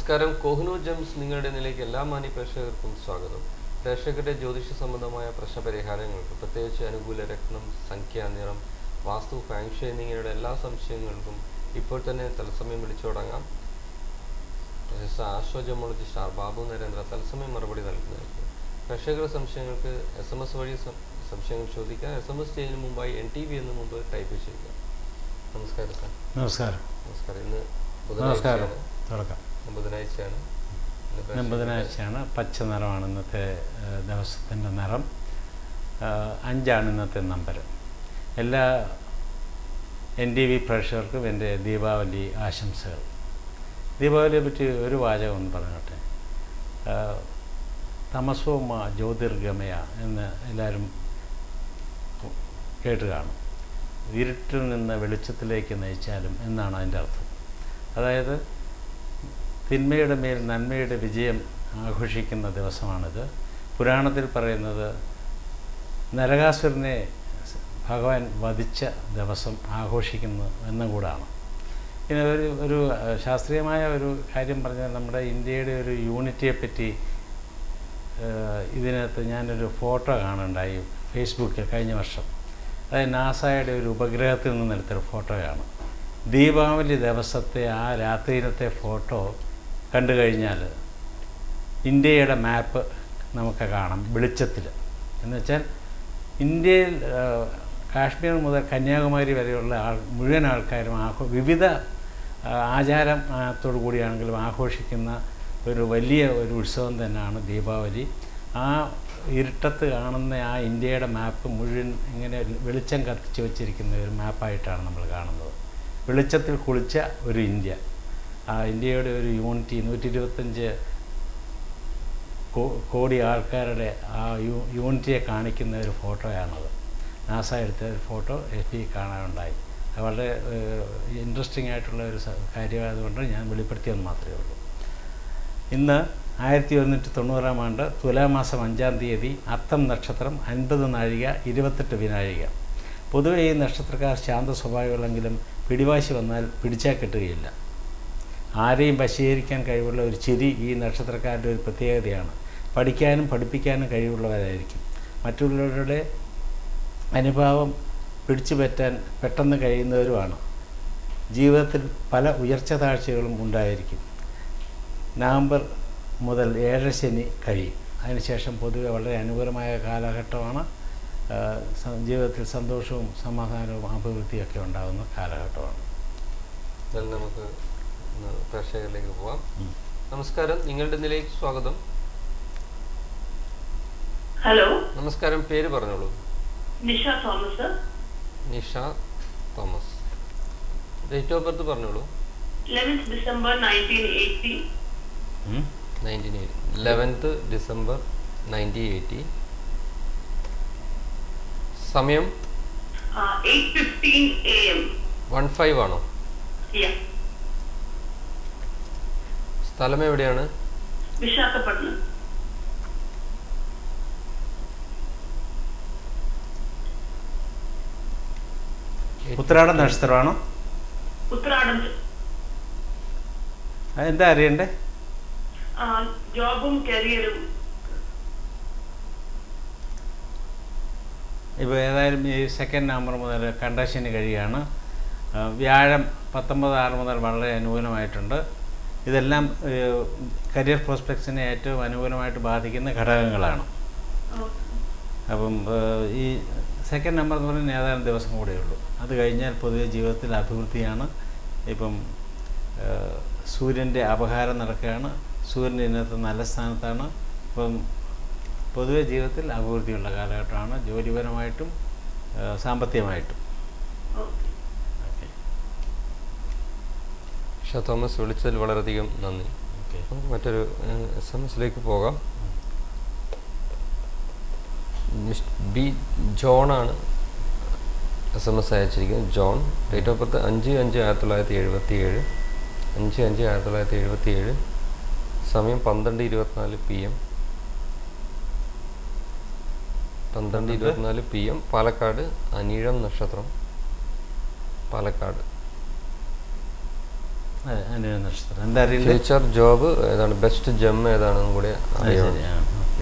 നമസ്കാരം കോഹിനൂർ ജംസ് നിങ്ങളുടെ നിലയ്ക്ക് എല്ലാ മാന്യ പ്രേക്ഷകർക്കും സ്വാഗതം പ്രേക്ഷകരുടെ ജ്യോതിഷ സംബന്ധമായ പ്രശ്ന പരിഹാരങ്ങൾക്ക് പ്രത്യേകിച്ച് അനുകൂല രത്നം സംഖ്യ നിറം വാസ്തു ഫാങ്ഷ എന്നിങ്ങനെയുള്ള എല്ലാ സംശയങ്ങൾക്കും ഇപ്പോൾ തന്നെ തത്സമയം വിളിച്ചു തുടങ്ങാം professor astrogemologist R Babu Narendra തത്സമയം മറുപടി നൽകുന്നതായിരിക്കും പ്രേക്ഷകരുടെ സംശയങ്ങൾക്ക് എസ് എം എസ് വഴി സം- സംശയങ്ങൾ ചോദിക്കാം എസ് എം എസ് ചെയ്യുന്നതിന് മുമ്പായി എൻ ടി വി എന്ന് മുമ്പ് ടൈപ്പ് ചെയ്യുക നമസ്കാരം സാർ നമസ്കാരം നമസ്കാരം ഇന്ന് നമസ്കാരം ബുധനാഴ്ചയാണ് തുടക്കം ബുധനാഴ്ചയാണ് ഇന്ന് ഇന്ന് പ്രേക്ഷകരുടെ- ബുധനാഴ്ചയാണ് പച്ച നിറമാണ് ഇന്നത്തെ ഏഹ്, ദിവസത്തിൻ്റെ നിറം ഏഹ്, അഞ്ചാണ് ഇന്നത്തെ നമ്പർ എല്ലാ എൻ ഡി വി പ്രേക്ഷകർക്കും എൻ്റെ ദീപാവലി ആശംസകൾ ദീപാവലിയെ പറ്റി ഒരു വാചകം ഒന്ന് പറഞ്ഞോട്ടെ ഏഹ്, തമസോമ ജ്യോതിർഗമയ എന്ന് എല്ലാവരും കേട്ട് കാണും ഇരുട്ടിൽ നിന്ന് വെളിച്ചത്തിലേക്ക് നയിച്ചാലും എന്നാണ് അതിൻ്റെ അർത്ഥം അതായത് തിന്മയുടെ മേൽ നന്മയുടെ വിജയം ആഘോഷിക്കുന്ന ദിവസമാണിത് പുരാണത്തിൽ പറയുന്നത് നരകാസുരനെ ഭഗവാൻ വധിച്ച ദിവസം ആഘോഷിക്കുന്നു എന്നും കൂടാണ് പിന്നെ ഒരു ഒരു അഹ്, ശാസ്ത്രീയമായ ഒരു കാര്യം പറഞ്ഞാൽ നമ്മുടെ ഇന്ത്യയുടെ ഒരു യൂണിറ്റിയെ പറ്റി ഏഹ്, ഇതിനകത്ത് ഞാനൊരു ഫോട്ടോ കാണുണ്ടായി ഫേസ്ബുക്കിൽ കഴിഞ്ഞ വർഷം അതായത് നാസയുടെ ഒരു ഉപഗ്രഹത്തിൽ നിന്ന് എടുത്തൊരു ഫോട്ടോയാണ് ദീപാവലി ദിവസത്തെ ആ രാത്രിയിലത്തെ ഫോട്ടോ കണ്ടു കഴിഞ്ഞാൽ ഇന്ത്യയുടെ മാപ്പ് നമുക്ക് കാണാം വെളിച്ചത്തിൽ എന്നുവെച്ചാൽ ഇന്ത്യയിൽ ആ, കാശ്മീർ മുതൽ കന്യാകുമാരി വരെയുള്ള ആൾ മുഴുവൻ ആൾക്കാരും ആഘോ വിവിധ ആ, ആചാരം ആ, ത്തോടു കൂടിയാണെങ്കിലും ആഘോഷിക്കുന്ന ഒരു വലിയ ഒരു ഉത്സവം തന്നെയാണ് ദീപാവലി ആ ഇരുട്ടത്ത് കാണുന്ന ആ ഇന്ത്യയുടെ മാപ്പ് മുഴുവൻ ഇങ്ങനെ വെളിച്ചം കത്തിച്ച് വെച്ചിരിക്കുന്ന ഒരു മാപ്പായിട്ടാണ് നമ്മൾ കാണുന്നത് വെളിച്ചത്തിൽ കുളിച്ച ഒരു ഇന്ത്യ ആ ഇന്ത്യയുടെ ഒരു യൂണിറ്റി നൂറ്റി ഇരുപത്തഞ്ച് കോ- കോടി ആൾക്കാരുടെ ആ യൂ യൂണിറ്റിയെ കാണിക്കുന്ന ഒരു ഫോട്ടോയാണത് നാസ എടുത്ത ഒരു ഫോട്ടോ എഫ് ബി കാണാനുണ്ടായി അത് വളരെ ഇൻട്രസ്റ്റിംഗ് ആയിട്ടുള്ള ഒരു സ- കാര്യമായതുകൊണ്ട് ഞാൻ വെളിപ്പെടുത്തിയെന്ന് മാത്രമേ ഉള്ളൂ ഇന്ന് ആയിരത്തി ഒരുന്നൂറ്റി തൊണ്ണൂറാം ആണ്ട് തുലാമാസം അഞ്ചാം തീയതി അത്തം നക്ഷത്രം അൻപത് നാഴിക ഇരുപത്തെട്ട് വിനാഴിക പൊതുവെ ഈ നക്ഷത്രക്കാർ ശാന്ത സ്വഭാവങ്ങളെങ്കിലും പിടിവാശി വന്നാൽ പിടിച്ചാൽ കിട്ടുകയില്ല ആരെയും വശീകരിക്കാൻ കഴിവുള്ള ഒരു ചിരി ഈ നക്ഷത്രക്കാരുടെ ഒരു പ്രത്യേകതയാണ് പഠിക്കാനും പഠിപ്പിക്കാനും കഴിവുള്ളവരായിരിക്കും മറ്റുള്ളവരുടെ അനുഭാവം പിടിച്ചു പറ്റാൻ പെട്ടെന്ന് കഴിയുന്നവരുമാണ് ജീവിതത്തിൽ പല ഉയർച്ച താഴ്ചകളും ഉണ്ടായിരിക്കും നവംബർ മുതൽ ഏഴര ശനി കഴിയും അതിനുശേഷം പൊതുവെ വളരെ അനുകൂലമായ കാലഘട്ടമാണ് ആ, സ- ജീവിതത്തിൽ സന്തോഷവും സമാധാനവും അഭിവൃദ്ധിയൊക്കെ ഉണ്ടാകുന്ന കാലഘട്ടമാണ് എന്നാലും നമുക്ക് ഇന്ന് പ്രേക്ഷകരിലേക്ക് പോവാം ഉം. നമസ്കാരം നിങ്ങളുടെ നിലയ്ക്ക് സ്വാഗതം ഹലോ നമസ്കാരം പേര് പറഞ്ഞോളൂ Nisha Thomas Nisha Thomas date of birth പറഞ്ഞോളൂ ലെവൻത്ത് ഡിസംബർ നയൻറ്റീൻ എയ്റ്റി ഉം? Nineteen eighty eleventh December nineteen eighty സമയം eight fifteen A M one five ആണോ സ്ഥലം എവിടെയാണ് വിശാഖപട്ടണം ഉത്തരാട നക്ഷത്രമാണോ ഉത്തരാടം അതെന്താ അറിയണ്ടേ ആ, ജോബും കരിയറും ഇപ്പോൾ ഏതായാലും ഈ സെക്കൻഡ് നമ്പർ മുതൽ കണ്ടശനി കഴിയുകയാണ് ആ, വ്യാഴം പത്തൊമ്പത് ആറ് മുതൽ വളരെ അനുകൂലമായിട്ടുണ്ട് ഇതെല്ലാം ഏഹ്, കരിയർ പ്രോസ്പെക്ട്സിനെ ഏറ്റവും അനുകൂലമായിട്ട് ബാധിക്കുന്ന ഘടകങ്ങളാണ് അപ്പം ഏഹ്, ഈ സെക്കൻഡ് നമ്പർ എന്ന് പറയുന്നത് ഏതാനും ദിവസം കൂടെ ഉള്ളൂ അത് കഴിഞ്ഞാൽ പൊതുവെ ജീവിതത്തിൽ അഭിവൃദ്ധിയാണ് ഇപ്പം ഏഹ്, സൂര്യൻ്റെ അപഹാരം നടക്കുകയാണ് സൂര്യൻ ഇന്നത്തെ നല്ല സ്ഥാനത്താണ് ഇപ്പം പൊതുവെ ജീവിതത്തിൽ അഭിവൃദ്ധിയുള്ള കാലഘട്ടമാണ് ജോലിപരമായിട്ടും ഏഹ്, സാമ്പത്തികമായിട്ടും ഓക്കെ ഓക്കെ നിഷ തോമസ് വിളിച്ചതിൽ വളരെയധികം നന്ദി ഓക്കെ നമുക്ക് മറ്റൊരു എസ് എം എസിലേക്ക് പോകാം മിസ്- ബി ജോണാണ് എസ് എം എസ് അയച്ചിരിക്കുന്നത് ജോൺ ഡേറ്റ് ഓഫ് ബർത്ത് അഞ്ച് അഞ്ച് ആയിരത്തി തൊള്ളായിരത്തി എഴുപത്തി ഏഴ് അഞ്ച് അഞ്ച് ആയിരത്തി തൊള്ളായിരത്തി എഴുപത്തി ഏഴ് സമയം പന്ത്രണ്ട് ഇരുപത്തിനാല് പി എം പന്ത്രണ്ട് പന്ത്രണ്ട്? ഇരുപത്തിനാല് പി എം പാലക്കാട് അനീഴം നക്ഷത്രം പാലക്കാട് അതെ അനിഴ നക്ഷത്രം എന്താ അറിയില്ല ഫ്യൂച്ചർ ജോബ് ഏതാണ് ബെസ്റ്റ് ജെം ഏതാണെന്നും കൂടി അത് അറിയണം ശരി ആ ഓക്കെ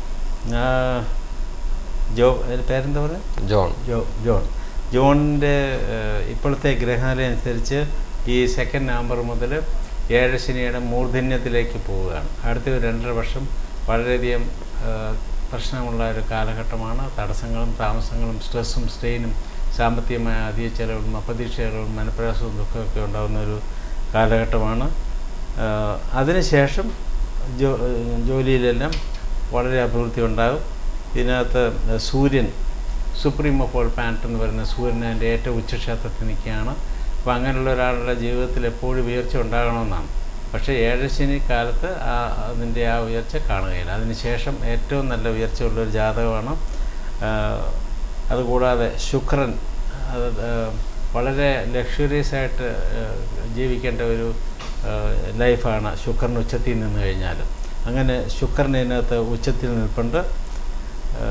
ജോ അതിന്റെ പേരെന്താ പറയുക ജോൺ ജോ ജോൺ ജോണിൻ്റെ ഇപ്പോഴത്തെ ഗ്രഹനില അനുസരിച്ച് ഈ സെക്കൻഡ് നവംബർ മുതൽ ഏഴ് ശനിയുടെ മൂർധന്യത്തിലേക്ക് പോവുകയാണ് അടുത്ത ഒരു രണ്ടര വർഷം വളരെയധികം ആ, പ്രശ്നമുള്ള ഒരു കാലഘട്ടമാണ് തടസ്സങ്ങളും താമസങ്ങളും സ്ട്രെസ്സും സ്ട്രെയിനും സാമ്പത്തികമായ അധിക ചെലവുകളും അപ്രതീക്ഷിതകളും മനപ്രയാസവും ദുഃഖമൊക്കെ ഉണ്ടാകുന്ന ഒരു കാലഘട്ടമാണ് ആ, അതിനുശേഷം ജോ ജോലിയിലെല്ലാം വളരെ അഭിവൃദ്ധി ഉണ്ടാകും ഇതിനകത്ത് സൂര്യൻ സുപ്രീം പോൾ പാൻറ്റ് എന്ന് പറയുന്ന സൂര്യൻ അതിൻ്റെ ഏറ്റവും ഉച്ചക്ഷേത്രത്തിൽ നിൽക്കുകയാണ് അപ്പോൾ അങ്ങനെയുള്ള ഒരാളുടെ ജീവിതത്തിൽ എപ്പോഴും ഉയർച്ച ഉണ്ടാകണമെന്നാണ് പക്ഷേ ഏഴശനി കാലത്ത് ആ അതിൻ്റെ ആ ഉയർച്ച കാണുകയില്ല അതിനുശേഷം ഏറ്റവും നല്ല ഉയർച്ചയുള്ളൊരു ജാതകമാണ് ആ, അതുകൂടാതെ ശുക്രൻ അത് ആ, വളരെ ലക്ഷറിയസ് ആയിട്ട് ആ, ജീവിക്കേണ്ട ഒരു ആ, ലൈഫാണ് ശുക്രൻ ഉച്ചത്തിൽ നിന്ന് കഴിഞ്ഞാൽ അങ്ങനെ ശുക്രൻ ഇതിനകത്ത് ഉച്ചത്തിൽ നിൽപ്പുണ്ട് ആ,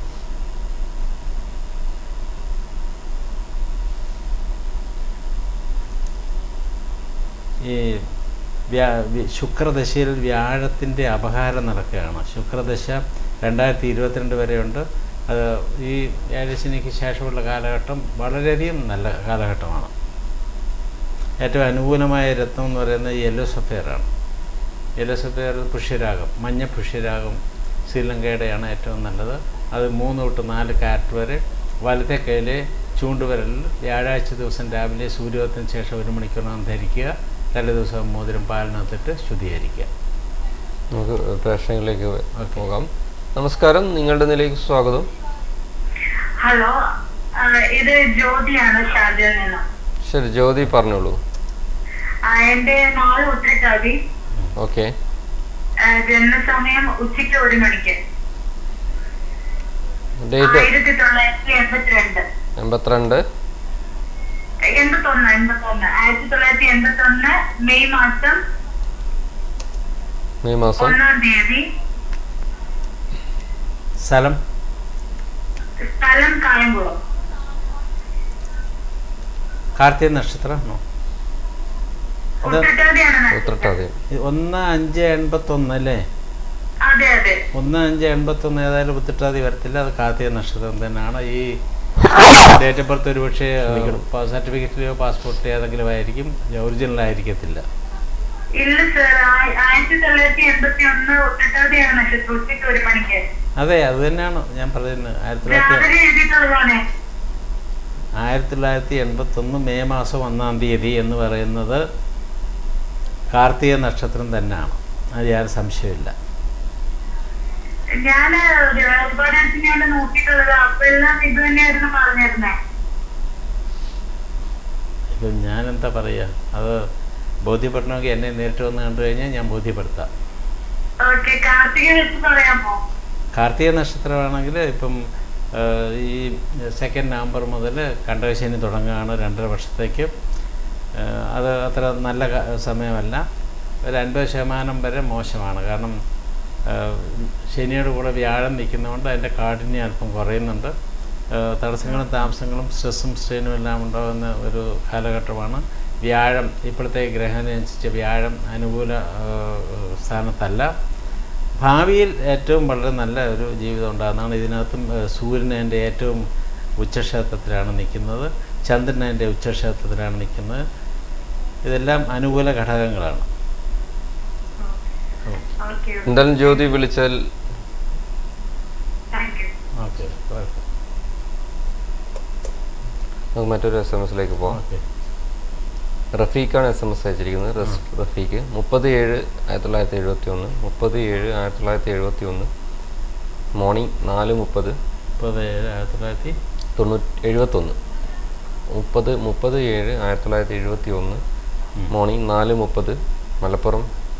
ഈ വ്യാ വി- ശുക്രദശയിൽ വ്യാഴത്തിൻ്റെ അപഹാരം നടക്കുകയാണ് ശുക്രദശ രണ്ടായിരത്തി ഇരുപത്തിരണ്ട് വരെയുണ്ട് അത് ഈ വ്യാഴശനിക്ക് ശേഷമുള്ള കാലഘട്ടം വളരെയധികം നല്ല കാലഘട്ടമാണ് ഏറ്റവും അനുകൂലമായ രത്നം എന്ന് പറയുന്നത് യെല്ലോ സഫയറാണ് യെല്ലോ സഫയർ പുഷ്യരാഗം മഞ്ഞ പുഷ്യരാഗം ശ്രീലങ്കയുടെയാണ് ഏറ്റവും നല്ലത് അത് മൂന്ന് തൊട്ട് നാല് കാരറ്റ് വരെ വലത്തെ കൈയിലെ ചൂണ്ടുവിരലിൽ വ്യാഴാഴ്ച ദിവസം രാവിലെ സൂര്യോദയത്തിന് ശേഷം ഒരു മണിക്കൂറിനകം ധരിക്കുക തലേ ദിവസം മോതിരം പാലിനകത്തിട്ട് ശുദ്ധീകരിക്കുക നമുക്ക് പ്രേക്ഷകരിലേക്ക് ഓക്കേ. പോകാം നമസ്കാരം നിങ്ങളുടെ നിലയ്ക്ക് സ്വാഗതം ഹലോ ആ, ഇത് ജ്യോതിയാണ് ഷാർജയിൽ നിന്ന് ശരി ജ്യോതി പറഞ്ഞോളൂ ആ, എന്റെ നാല് ഉത്തരക്കാതി ഓക്കെ ജന്മസമയം ഉച്ചയ്ക്ക് ഒരു മണിക്ക് ഡേറ്റ് ആയിരത്തി തൊള്ളായിരത്തി എൺപത്തിരണ്ട് എൺപത്തിരണ്ട് എൺപത്തൊന്ന് എൺപത്തൊന്ന് ആയിരത്തി തൊള്ളായിരത്തി എൺപത്തൊന്ന് മെയ് മാസം മെയ് മാസം ഒന്നാം തീയതി സ്ഥലം സ്ഥലം കായംകുളം കാർത്തിക നക്ഷത്രമാണോ അത് ഉത്തരക്കാതിയാണ് ഉത്രട്ടാതി ഒന്ന് അഞ്ച് എൺപത്തൊന്ന് അല്ലേ അതെ അതെ ഒന്ന് അഞ്ച് എൺപത്തൊന്ന് ഏതായാലും ഉത്തിട്ടാതി വരത്തില്ല അത് കാർത്തിക നക്ഷത്രം തന്നെയാണ് ഈ ഡേറ്റ് ഓഫ് ബർത്ത് ഒരു പക്ഷേ സർട്ടിഫിക്കറ്റിലെയോ പാസ്പോർട്ടിലെയോ ഏതെങ്കിലും ആയിരിക്കും ഒറിജിനൽ ആയിരിക്കത്തില്ല ഇല്ല സർ ആയിരത്തി തൊള്ളായിരത്തി എൺപത്തി ഒന്ന് ഉത്തരക്കാതിയാണ് നക്ഷത്രം ഉച്ചയ്ക്ക് ഒരു മണിക്ക് അതെ അത് തന്നെയാണ് ഞാൻ പറയുന്നത് ആയിരത്തി തൊള്ളായിരത്തി രാവിലെ എഴുതിയിട്ടുള്ളതാണ് ആയിരത്തി തൊള്ളായിരത്തി എൺപത്തൊന്ന് മെയ് മാസം ഒന്നാം തീയതി എന്ന് പറയുന്നത് കാർത്തിക നക്ഷത്രം തന്നെയാണ് അത് യാതൊരു സംശയമില്ല ഞാന് ഒരുപാട് അടുത്ത് ഞാൻ നോക്കിയിട്ടുള്ളത് അപ്പൊ എല്ലാം ഇത് തന്നെയായിരുന്നു പറഞ്ഞിരുന്നേ ഇപ്പം ഞാൻ എന്താ പറയുക അത് ബോധ്യപ്പെടണമെങ്കിൽ എന്നെ നേരിട്ട് വന്ന് കണ്ടു കഴിഞ്ഞാൽ ഞാൻ ബോധ്യപ്പെടുത്താം ഓക്കെ കാർത്തിക വെച്ച് പറയാമോ കാർത്തിക നക്ഷത്രമാണെങ്കിൽ ഇപ്പം ആ, ഈ സെക്കൻഡ് നവംബർ മുതൽ കണ്ടകശനി തുടങ്ങുകയാണ് രണ്ടര വർഷത്തേക്ക് ആ, അത് അത്ര നല്ല ക- സമയമല്ല ഒരു അൻപത് ശതമാനം വരെ മോശമാണ് കാരണം ആ, ശനിയുടെ കൂടെ വ്യാഴം നിൽക്കുന്നതുകൊണ്ട് അതിൻ്റെ കാഠിന്യം അല്പം കുറയുന്നുണ്ട് ആ, തടസ്സങ്ങളും താമസങ്ങളും സ്ട്രെസ്സും സ്ട്രെയിനും എല്ലാം ഉണ്ടാകുന്ന ഒരു കാലഘട്ടമാണ് വ്യാഴം ഇപ്പോഴത്തെ ഗ്രഹനുസരിച്ച് വ്യാഴം അനുകൂല ആ, സ്ഥാനത്തല്ല ഭാവിയിൽ ഏറ്റവും വളരെ നല്ല ഒരു ജീവിതം ഉണ്ടാകുന്നതാണ് ഇതിനകത്തും ഏഹ്, സൂര്യൻ അതിൻ്റെ ഏറ്റവും ഉച്ചക്ഷേത്രത്തിലാണ് നിൽക്കുന്നത് ചന്ദ്രൻ അതിൻ്റെ ഉച്ചക്ഷേത്രത്തിലാണ് നിൽക്കുന്നത് ഇതെല്ലാം അനുകൂല ഘടകങ്ങളാണ് ഓക്കെ എന്തായാലും ജ്യോതി വിളിച്ചാൽ താങ്ക് യു ഓക്കെ നമുക്ക് മറ്റൊരു എസ് എം എസിലേക്ക് പോകാം ഓക്കെ റഫീഖാണ് എസ് എം എസ് അയച്ചിരിക്കുന്നത് റസ്- റഫീഖ് മുപ്പത് ഏഴ് ആയിരത്തി തൊള്ളായിരത്തി എഴുപത്തി ഒന്ന് മുപ്പത് ഏഴ് ആയിരത്തി തൊള്ളായിരത്തി എഴുപത്തി ഒന്ന് മോർണിംഗ് നാല് മുപ്പത് മുപ്പത് ഏഴ് ആയിരത്തി തൊള്ളായിരത്തി തൊണ്ണൂറ്റി എഴുപത്തൊന്ന് മുപ്പത് മുപ്പത് ഏഴ് ആയിരത്തി തൊള്ളായിരത്തി എഴുപത്തി ഒന്ന് ഉം. മോർണിംഗ് നാല് മുപ്പത് മലപ്പുറം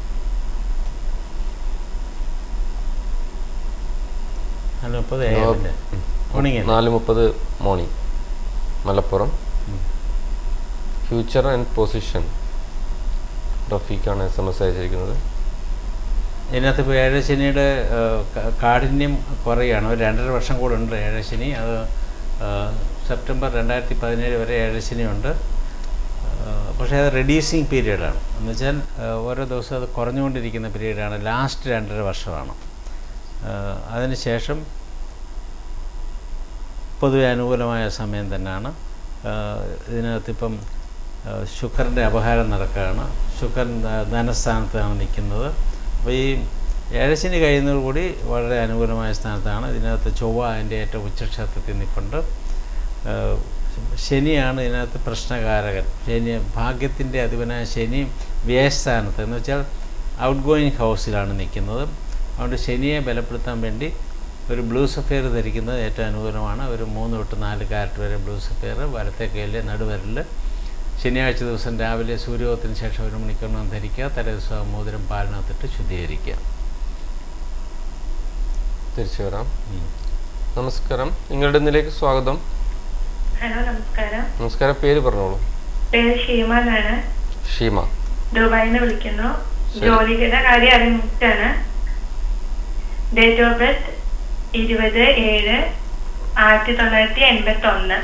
അല്ല മുപ്പത് ഏഴല്ലേ മോർണിംഗ് അല്ലേ? നാല് മുപ്പത് മോർണിംഗ് മലപ്പുറം ഉം. ഫ്യൂച്ചർ ആൻഡ് പൊസിഷൻ റഫീഖാണ് എസ് എം എസ് അയച്ചിരിക്കുന്നത് ഇതിനകത്ത് ഇപ്പോൾ ഏഴശനിയുടെ ഏഹ്, ക- കാഠിന്യം കുറയുകയാണ് ഒരു രണ്ടര വർഷം കൂടെ ഉണ്ട് ഏഴശനി അത് ഏഹ്, സെപ്റ്റംബർ രണ്ടായിരത്തി പതിനേഴ് വരെ ഏഴശനി ഉണ്ട് ഏഹ്, പക്ഷേ അത് റെഡ്യൂസിങ് പീരീഡാണ് എന്ന് വെച്ചാൽ ആ, ഓരോ ദിവസവും അത് കുറഞ്ഞുകൊണ്ടിരിക്കുന്ന പീരീഡാണ് ലാസ്റ്റ് രണ്ടര വർഷമാണ് ആ, അതിനുശേഷം പൊതുവെ അനുകൂലമായ സമയം തന്നെയാണ് ആ, ഇതിനകത്തിപ്പം ആ, ശുക്രൻ്റെ അപഹാരം നടക്കുകയാണ് ശുക്രൻ ധ- ധനസ്ഥാനത്താണ് നിൽക്കുന്നത് അപ്പോൾ ഈ ഏഴശനി കഴിയുന്നതോടുകൂടി വളരെ അനുകൂലമായ സ്ഥാനത്താണ് ഇതിനകത്ത് ചൊവ്വ അതിൻ്റെ ഏറ്റവും ഉച്ചക്ഷേത്രത്തിൽ നിൽപ്പുണ്ട് ആ, ശനിയാണ് ഇതിനകത്ത് പ്രശ്നകാരകൻ ശനി ഭാഗ്യത്തിൻ്റെ അധിപനായ ശനി വ്യയസ്ഥാനത്ത് എന്ന് വെച്ചാൽ ഔട്ട് ഗോയിങ് ഹൗസിലാണ് നിൽക്കുന്നത് അതുകൊണ്ട് ശനിയെ ബലപ്പെടുത്താൻ വേണ്ടി ഒരു ബ്ലൂ സഫെയർ ധരിക്കുന്നത് ഏറ്റവും അനുകൂലമാണ് ഒരു മൂന്ന് തൊട്ട് നാല് കാരറ്റ് വരെ ബ്ലൂ സഫെയർ വലത്തെ കയ്യിൽ നടുവരൽ ശനിയാഴ്ച ദിവസം രാവിലെ സൂര്യോദയത്തിന് ശേഷം ഒരു മണിക്കൂറിനകം ധരിക്കുക തലേ ദിവസം മോതിരം പാലിനകത്തിട്ട് ശുദ്ധീകരിക്കുക തിരിച്ചു വരാം ഉം. നമസ്കാരം നിങ്ങളുടെ ഇതിലേക്ക് സ്വാഗതം ഹലോ നമസ്കാരം നമസ്കാരം പേര് പറഞ്ഞോളൂ പേര് ഷീമ എന്നാണ് ഷീമ ദുബായിന്ന് വിളിക്കുന്നു ശരി. ജോലിയുടെ കാര്യം അറിഞ്ഞിട്ടാണ് ഡേറ്റ് ഓഫ് ബർത്ത് ഇരുപത് ഏഴ് ആയിരത്തി തൊള്ളായിരത്തി എൺപത്തി ഒന്ന്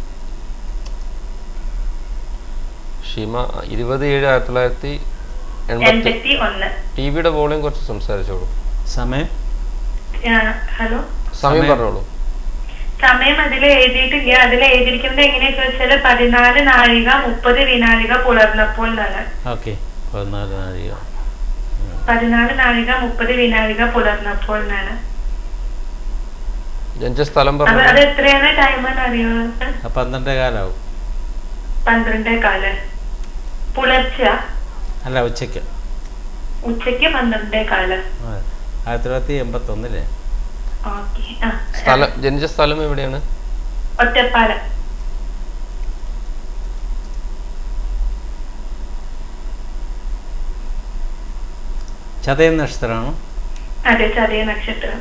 ഷീമ ഇരുപത് ഏഴ് ആയിരത്തി തൊള്ളായിരത്തി എൺപത്തി എൺപത്തി ഒന്ന് ടി വിയുടെ വോളിയം കുറച്ച് സംസാരിച്ചോളൂ സമയം ഹലോ സമയം സമയം. പറഞ്ഞോളൂ സമയം അതിൽ എഴുതിയിട്ടില്ല അതിൽ എഴുതിയിരിക്കുന്നത് എങ്ങനെയാ വെച്ചാൽ പതിനാല് നാഴിക മുപ്പത് വിനാഴിക പുലർന്നപ്പോൾ എന്നാണ് ഓക്കെ പതിനാല് നാഴിക ഉം. പതിനാല് നാഴിക മുപ്പത് വിനാഴിക പുലർന്നപ്പോൾ എന്നാണ് ജനിച്ച സ്ഥലം അത് അത് പറഞ്ഞോളൂ എത്രയാണ് ടൈം എന്ന് അറിയോ സർ? ആ പന്ത്രണ്ടേ കാലാവും പന്ത്രണ്ടേ കാല് പുലർച്ച അല്ല ഉച്ചയ്ക്ക് ഉച്ചയ്ക്ക് പന്ത്രണ്ടേ കാല് ആ, ആയിരത്തി തൊള്ളായിരത്തി എൺപത്തൊന്നിലെ ഓക്കെ ആ സ്ഥലം ജനിച്ച സ്ഥലം എവിടെയാണ് ഒറ്റപ്പാലം ചതയം നക്ഷത്രമാണ് അതെ ചതയ നക്ഷത്രം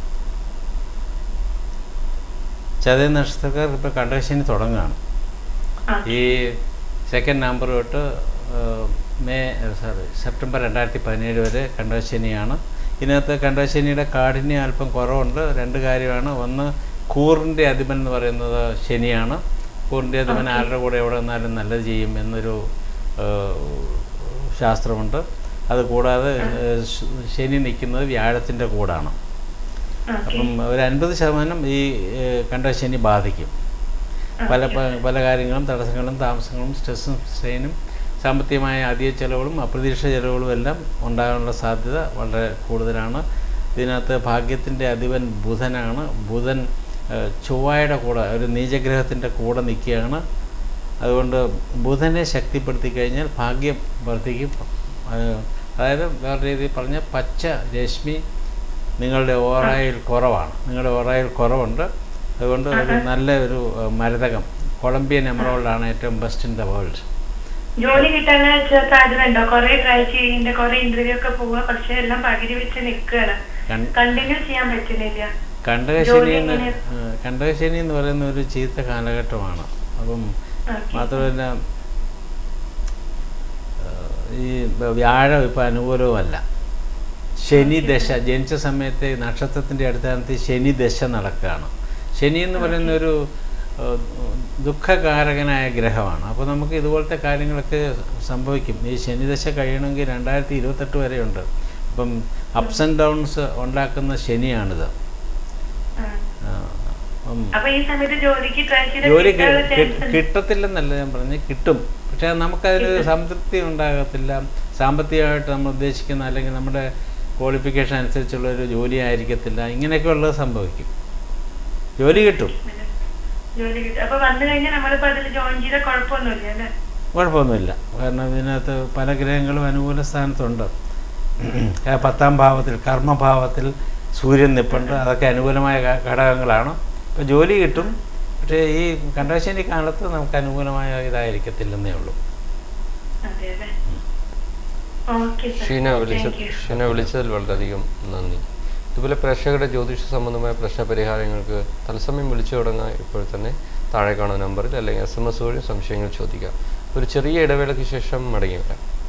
ചതയം നക്ഷത്രക്കാർക്ക് ഇപ്പോൾ കണ്ടശനി തുടങ്ങുകയാണ് ഓക്കെ ഈ സെക്കൻഡ് നമ്പർ തൊട്ട് ഏഹ്, മെയ് സോറി സെപ്റ്റംബർ രണ്ടായിരത്തി പതിനേഴ് വരെ കണ്ടശനിയാണ് ഇതിനകത്ത് കണ്ടശനിയുടെ കാഠിന്യം അല്പം കുറവുണ്ട് രണ്ട് കാര്യമാണ് ഒന്ന് കൂറിൻ്റെ അധിപൻ എന്ന് പറയുന്നത് ശനിയാണ് കൂറിൻ്റെ അധിപൻ ആരുടെ കൂടെ എവിടെ നിന്നാലും നല്ലത് ചെയ്യും എന്നൊരു ഏഹ്, ശാസ്ത്രമുണ്ട് അതുകൂടാതെ ഏഹ്, ശ- ശനി നിൽക്കുന്നത് വ്യാഴത്തിൻ്റെ കൂടാണ് ഓക്കെ അപ്പം ഒരു അൻപത് ശതമാനം ഈ ഏഹ്, കണ്ടശനി ബാധിക്കും പല പ- പല കാര്യങ്ങളും തടസ്സങ്ങളും താമസങ്ങളും സ്ട്രെസ്സും സ്ട്രെയിനും സാമ്പത്തികമായ അധിക ചെലവുകളും അപ്രതീക്ഷിത ചെലവുകളും എല്ലാം ഉണ്ടാകാനുള്ള സാധ്യത വളരെ കൂടുതലാണ് ഇതിനകത്ത് ഭാഗ്യത്തിൻ്റെ അധിപൻ ബുധനാണ് ബുധൻ ഏഹ്, ചൊവ്വായുടെ കൂടെ ഒരു നീചഗ്രഹത്തിൻ്റെ കൂടെ നിൽക്കുകയാണ് അതുകൊണ്ട് ബുധനെ ശക്തിപ്പെടുത്തി കഴിഞ്ഞാൽ ഭാഗ്യം വർദ്ധിക്കും ഏഹ്, അതായത് വേറെ രീതിയിൽ പറഞ്ഞാൽ പച്ച രശ്മി നിങ്ങളുടെ ഓറായിൽ കുറവാണ് നിങ്ങളുടെ ഓറായിൽ കുറവുണ്ട് അതുകൊണ്ട് ഒരു നല്ല ഒരു ഏഹ്, മരതകം കൊളംബിയൻ എമറോൾഡാണ് ഏറ്റവും ബെസ്റ്റ് ഇൻ ദ വേൾഡ് ജോലി കിട്ടാൻ സാധ്യത ഉണ്ടോ കൊറേ ട്രൈ ചെയ്യുന്നുണ്ട് കൊറേ ഇന്റർവ്യൂ ഒക്കെ പോവുക പക്ഷെ എല്ലാം പകുതി വെച്ച് നിൽക്കുകയാണ് കൺ- കണ്ടിന്യൂ ചെയ്യാൻ പറ്റുന്നില്ല കണ്ടകശനി ജോലി എന്ന് എങ്ങനെ? ഏഹ്, കണ്ടകശനി എന്ന് പറയുന്ന ഒരു ചീത്ത കാലഘട്ടമാണ് അപ്പം ഓക്കെ മാത്രമല്ല ഏഹ്, ഈ വ്യാഴം ഇപ്പം അനുകൂലവുമല്ല ശനി ദശ ജനിച്ച സമയത്ത് നക്ഷത്രത്തിൻ്റെ അടിസ്ഥാനത്തിൽ ശനി ദശ നടക്കുകയാണ് ശനി എന്ന് പറയുന്ന ഒരു ഏഹ്, ദുഃഖകാരകനായ ഗ്രഹമാണ് അപ്പോൾ നമുക്ക് ഇതുപോലത്തെ കാര്യങ്ങളൊക്കെ സംഭവിക്കും ഈ ശനി ദശ കഴിയണമെങ്കിൽ രണ്ടായിരത്തി ഇരുപത്തെട്ട് വരെയുണ്ട് അപ്പം അപ്സ് ആൻഡ് ഡൗൺസ് ഉണ്ടാക്കുന്ന ശനിയാണിത് ആ, അപ്പം അപ്പൊ ഈ സമയത്ത് ജോലിക്ക് ട്രൈ ജോലി കി- ചെയ്ത് കി- കിട്ടത്തില്ലെന്നല്ല ഞാൻ പറഞ്ഞ് കിട്ടും പക്ഷേ നമുക്കതിന് സംതൃപ്തി ഉണ്ടാകത്തില്ല സാമ്പത്തികമായിട്ട് നമ്മൾ ഉദ്ദേശിക്കുന്ന അല്ലെങ്കിൽ നമ്മുടെ ക്വാളിഫിക്കേഷൻ അനുസരിച്ചുള്ള ഒരു ജോലി ആയിരിക്കത്തില്ല ഇങ്ങനെയൊക്കെ ഉള്ളത് സംഭവിക്കും ജോലി കിട്ടും ജോലി കിട്ടും അപ്പൊ വന്നു കഴിഞ്ഞാൽ നമ്മളിപ്പോ അതിൽ ജോയിൻ ചെയ്ത കുഴപ്പമൊന്നുമില്ല അല്ലേ കുഴപ്പമൊന്നുമില്ല കാരണം ഇതിനകത്ത് പല ഗ്രഹങ്ങളും അനുകൂല സ്ഥാനത്തുണ്ട് ആ പത്താം ഭാവത്തിൽ കർമ്മഭാവത്തിൽ സൂര്യൻ നിൽപ്പുണ്ട് അതൊക്കെ അനുകൂലമായ ഘ- ഘടകങ്ങളാണ് ഇപ്പോൾ ജോലി കിട്ടും പക്ഷേ ഈ കണ്ടശനി കാലത്ത് നമുക്ക് അനുകൂലമായ ഇതായിരിക്കത്തില്ലെന്നേ ഉള്ളൂ അതെ അതെ ഓക്കെ ഷീന വിളിച്ച ഷീന വിളിച്ചതിൽ വളരെയധികം നന്ദി ഇതുപോലെ പ്രേക്ഷകരുടെ ജ്യോതിഷ സംബന്ധമായ പ്രശ്ന പരിഹാരങ്ങൾക്ക് തത്സമയം വിളിച്ചു തുടങ്ങാൻ ഇപ്പോൾ തന്നെ താഴെ കാണുന്ന നമ്പറിൽ അല്ലെങ്കിൽ എസ് എം എസ് വഴി സംശയങ്ങൾ ചോദിക്കാം ഒരു ചെറിയ ഇടവേളയ്ക്ക് ശേഷം മടങ്ങി വരാം